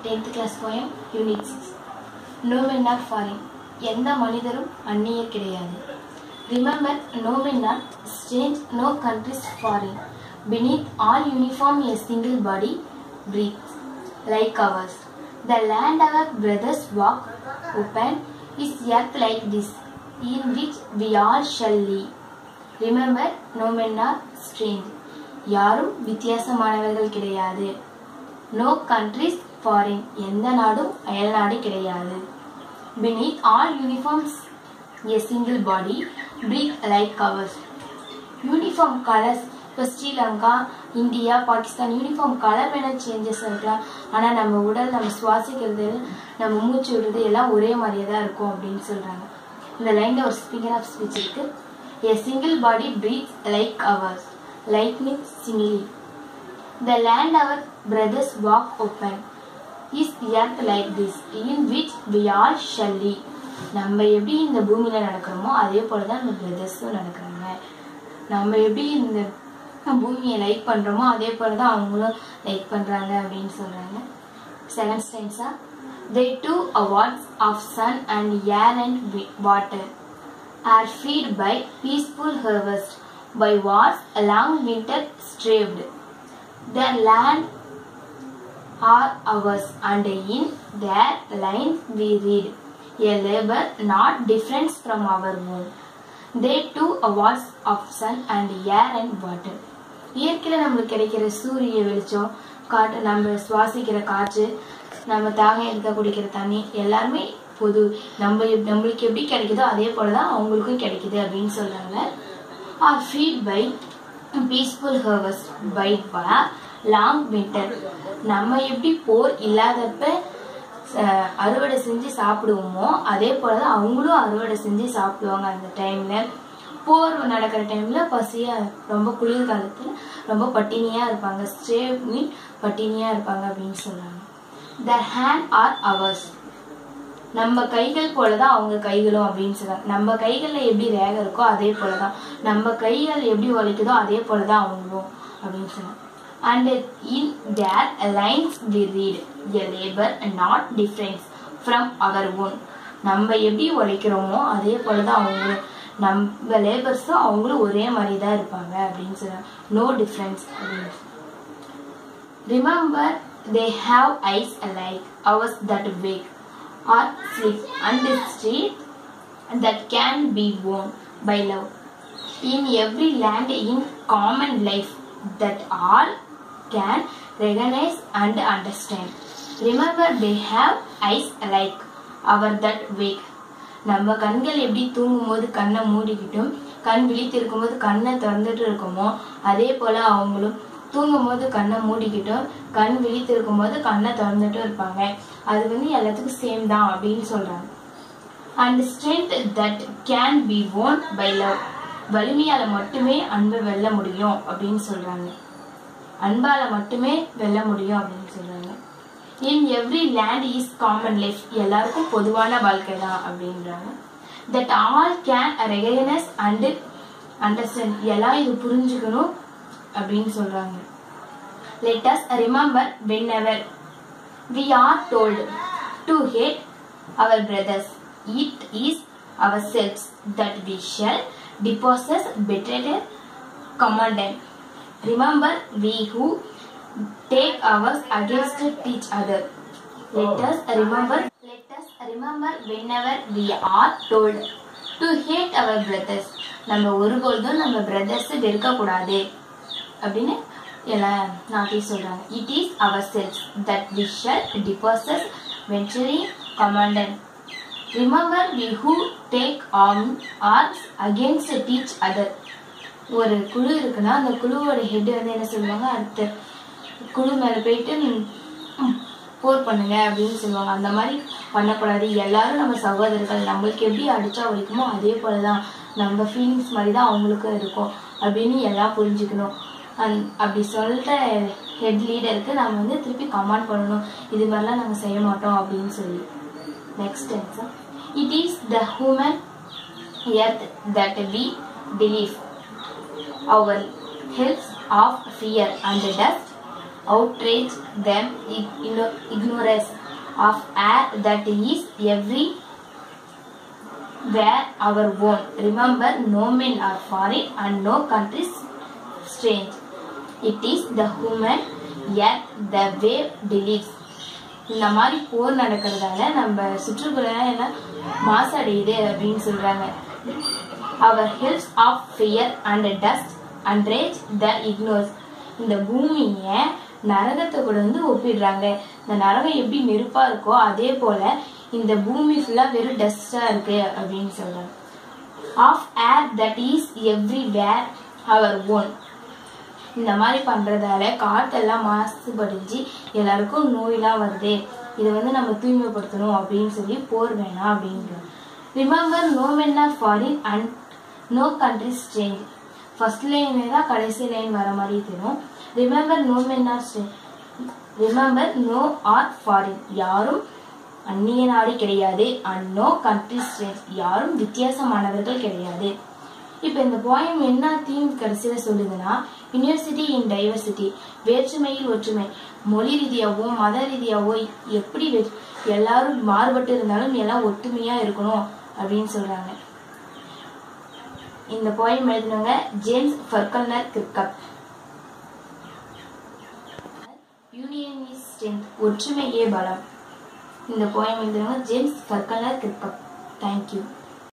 Tenth class poem unit six no men are foreign எந்த மனிதரும் அந்நியர் கிடையாது remember no men are strange no countries foreign beneath all uniform a single body breathes like ours the land our brothers walk open is earth like this in which we all shall live remember no men are strange யாரும் வித்தியாசமானவர்கள் கிடையாது no countries foreign எந்த நாடும் அயல்நாடு கிடையாது beneath all uniforms a single body breathe like ours uniform colours இப்போ Sri Lanka India Pakistan uniform colour வேணால் changes இருக்கலாம் ஆனால் நம்ம உடல் நம்ம சுவாசிக்கிறது நம்ம மூச்சு விடுறது எல்லாம் ஒரே மாதிரியே தான் இருக்கும் அப்படின்னு சொல்கிறாங்க இந்த லைனில் ஒரு ஸ்பீக்கர் ஆஃப் ஸ்பீச் இருக்கு a single body breathes like ours like means similarly the land our brothers walk open is earth like this in which we all shall live நம்ம எப்படி இந்த பூமியில நடக்கிறோமோ அதே போல தான் இந்த பிரதர்ஸும் நடக்கிறாங்க நம்ம எப்படி இந்த பூமியை லைக் பண்றோமோ அதே போல தான் அவங்களும் லைக் பண்றாங்க அப்படின்னு சொல்றாங்க செகண்ட் ஸ்டென்ஸா they two awards of sun and air and wi- water are freed by peaceful harvest by wars long winter straved the land are ours and in their lines we read a labor not different from our own they too awards of sun and air and water இயற்கையில் நம்மளுக்கு கிடைக்கிற சூரிய வெளிச்சம் காற்று நம்ம சுவாசிக்கிற காற்று நம்ம தாகம் எடுக்க குடிக்கிற தண்ணி எல்லாருமே பொது நம்ம எப்- நம்மளுக்கு எப்படி கிடைக்குதோ அதே போல தான் அவங்களுக்கும் கிடைக்குது அப்படின்னு சொல்றாங்க are feed by peaceful harvest by long winter நம்ம எப்படி போர் இல்லாதப்ப அஹ், அறுவடை செஞ்சு சாப்பிடுவோமோ அதே போல தான் அவங்களும் அறுவடை செஞ்சு சாப்பிடுவாங்க அந்த டைம்ல போர் நடக்கிற டைம்ல பசியா ரொம்ப குளிர் காலத்துல ரொம்ப பட்டினியா இருப்பாங்க ஸ்டே மீன் பட்டினியா இருப்பாங்க அப்படின்னு சொல்றாங்க த ஹேண்ட் ஆர் அவர்ஸ் நம்ம கைகள் போலதான் அவங்க கைகளும் அப்படின்னு சொல்றாங்க நம்ம கைகள்ல எப்படி ரேகை இருக்கோ அதே போலதான் நம்ம கைகள் எப்படி உழைக்குதோ அதே போலதான் அவங்களும் அப்படின்னு சொன்னாங்க and in their lines we read a labour not difference from our own நம்ம எப்படி உழைக்கிறோமோ அதே போலதான் அவங்களும் நம்ம லேபர்ஸும் அவங்களும் ஒரே மாதிரி தான் இருப்பாங்க அப்படின்னு சொல்றாங்க நோ டிஃப்ரென்ஸ் அப்படின்னு Remember, they have eyes alike, ours that wake or sleep, and the street that can be worn by love. In every land, in common life, that all can recognize and understand. Remember, they have eyes alike, our that wake. நம்ம கண்கள் எப்படி தூங்கும் போது கண்ணை மூடிக்கிட்டும் கண் விழித்திருக்கும் போது கண்ணை திறந்துட்டு இருக்குமோ அதே போல அவங்களும் தூங்கும் போது கண்ணை மூடிக்கிட்டும் கண் விழித்திருக்கும் போது கண்ணை திறந்துட்டும் இருப்பாங்க அது வந்து எல்லாத்துக்கும் சேம் தான் அப்படின்னு சொல்றாங்க and strength that can be won by love வலிமையால மட்டுமே அன்பை வெல்ல முடியும் அப்படின்னு சொல்றாங்க அன்பால மட்டுமே வெல்ல முடியும் அப்படின்னு சொல்றாங்க in every land is common life எல்லாருக்கும் பொதுவான வாழ்க்கை தான் அப்படின்றாங்க that all can recognise and understand எல்லாம் இது புரிஞ்சுக்கணும் அப்படின்னு சொல்றாங்க let us remember whenever we are told to hate our brothers it is ourselves that we shall depossess better commandant remember we who take ours against each other let us remember let us remember whenever we are told to hate our brothers நம்ம ஒருபொழுதும் நம்ம brothers வெறுக்கக்கூடாது அப்படின்னு எல்லாம் நாட்டில் சொல்றாங்க it is ourselves that we shall dispossess venture condemn remember we who take arm arms against each other ஒரு குழு இருக்குன்னா அந்த குழுவோட ஹெட் வந்து என்ன சொல்லுவாங்க அடுத்த குழு மேல போயிட்டு ம், போர் பண்ணுங்க அப்படின்னு சொல்லுவாங்க அந்த மாதிரி பண்ணக்கூடாது எல்லாரும் நம்ம சகோதரர்கள் நம்மளுக்கு எப்படி அடிச்சா வலிக்குமோ அதே போலதான் நம்ம ஃபீலிங்ஸ் மாதிரி தான் அவங்களுக்கும் இருக்கும் அப்படின்னு எல்லாம் புரிஞ்சுக்கணும் அந் அப்படி சொல்ற ஹெட் லீடருக்கு நம்ம வந்து திருப்பி கமாண்ட் பண்ணணும் இது மாதிரிலாம் நாங்கள் செய்ய மாட்டோம் அப்படின்னு சொல்லி next it is the human earth that we believe our helps of fear and dust outrage them igno- ignorance of air that is every where our own. Remember, no men are foreign and no country is strange. It is the human yet the wave believes. இந்த மாதிரி போர் நடக்கிறதால நம்ம சுற்றுப்புறம் எல்லாம் மாசடையுது அப்படின்னு சொல்றாங்க our hells of fear and dust and rage the ignores இந்த பூமியை நரகத்தை கூட வந்து ஒப்பிடுறாங்க இந்த நரகம் எப்படி நெருப்பா இருக்கோ அதே போல இந்த பூமி ஃபுல்லா வெறும் டஸ்டா இருக்கு அப்படின்னு சொல்றாங்க of air that is everywhere our own இந்த மாதிரி பண்றதால காற்றெல்லாம் மாசுபடிஞ்சு எல்லாருக்கும் நோயெல்லாம் வருது இதை வந்து நம்ம தூய்மைப்படுத்தணும் அப்படின்னு சொல்லி போர் வேணாம் அப்படின்றாங்க remember no men are foreign and no country strange first line தான் கடைசி லைன் வர மாதிரி தெரியும் remember no men are remember no are foreign யாரும் அந்நிய நாடு கிடையாது அண்ட் நோ கண்ட்ரி ஸ்ட்ரேஞ்ச் யாரும் வித்தியாசமானவர்கள் கிடையாது இப்போ இந்த போயம் என்ன தீம் கடைசியில் சொல்லுதுன்னா யூனிவர்சிட்டி இன் டைவர்சிட்டி வேற்றுமையில் ஒற்றுமை மொழி ரீதியாவோ மத ரீதியாவோ எப்படி வே- எல்லாரும் மாறுபட்டு இருந்தாலும் எல்லாம் ஒற்றுமையா இருக்கணும் அப்படின்னு சொல்றாங்க இந்த போயம் எழுதினவங்க James Falconer Kirkup union is strength ஒற்றுமையே பலம் இந்த போயம் எழுதினவங்க ஜேம்ஸ் ஃபர்கல்னர் கிரிக்கப் தேங்க்யூ